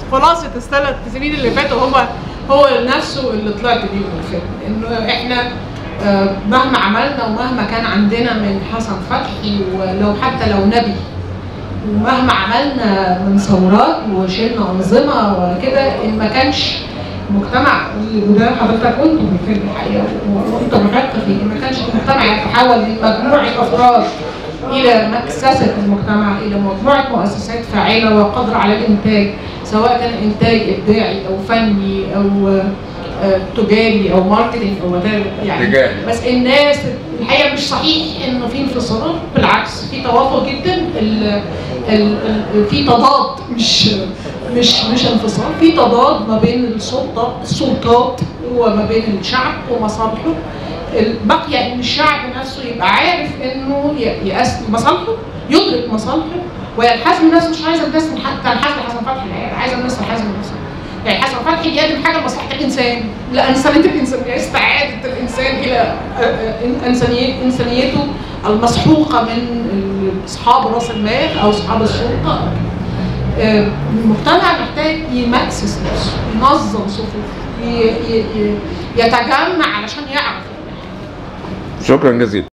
خلاصه الثلاث سنين اللي فاتوا هو هو نفسه اللي طلعت بيه من الفيلم انه احنا آه، مهما عملنا ومهما كان عندنا من حسن فتحي ولو حتى لو نبي ومهما عملنا من ثورات وشلنا انظمه وكده ان ما كانش مجتمع وده حضرتك قلته في الفيلم الحقيقه وانت محق فيه ان ما كانش المجتمع يتحول من مجموعه افراد الى مؤسسه المجتمع الى مجموعه مؤسسات فاعله وقادره على الانتاج سواء كان انتاج ابداعي او فني او آه، تجاري او ماركتنج او whatever يعني تجاري. بس الناس الحقيقه مش صحيح انه في انفصالات بالعكس في توافق جدا ال ال ال في تضاد مش مش مش انفصال في تضاد ما بين السلطه السلطات وما بين الشعب ومصالحه بقي ان الشعب نفسه يبقى عارف انه ي- يقسم مصالحه يدرك مصالحه وينحاز من نفسه مش عايزه الناس من حق تنحاز لحسن فتحي الحقيقه عايزه الناس تنحاز من نفسها يعني حسن فتحي بيقدم حاجه لمصلحه الانسان لانسانيه الانسان يعني استعاده الانسان الى آه، آه، انسانيه انسانيته المسحوقه من اصحاب راس المال او اصحاب السلطه آه، المجتمع محتاج يمأسس نفسه ينظم صفوفه ي- ي- ي- يتجمع علشان يعرف شكرا جزيلا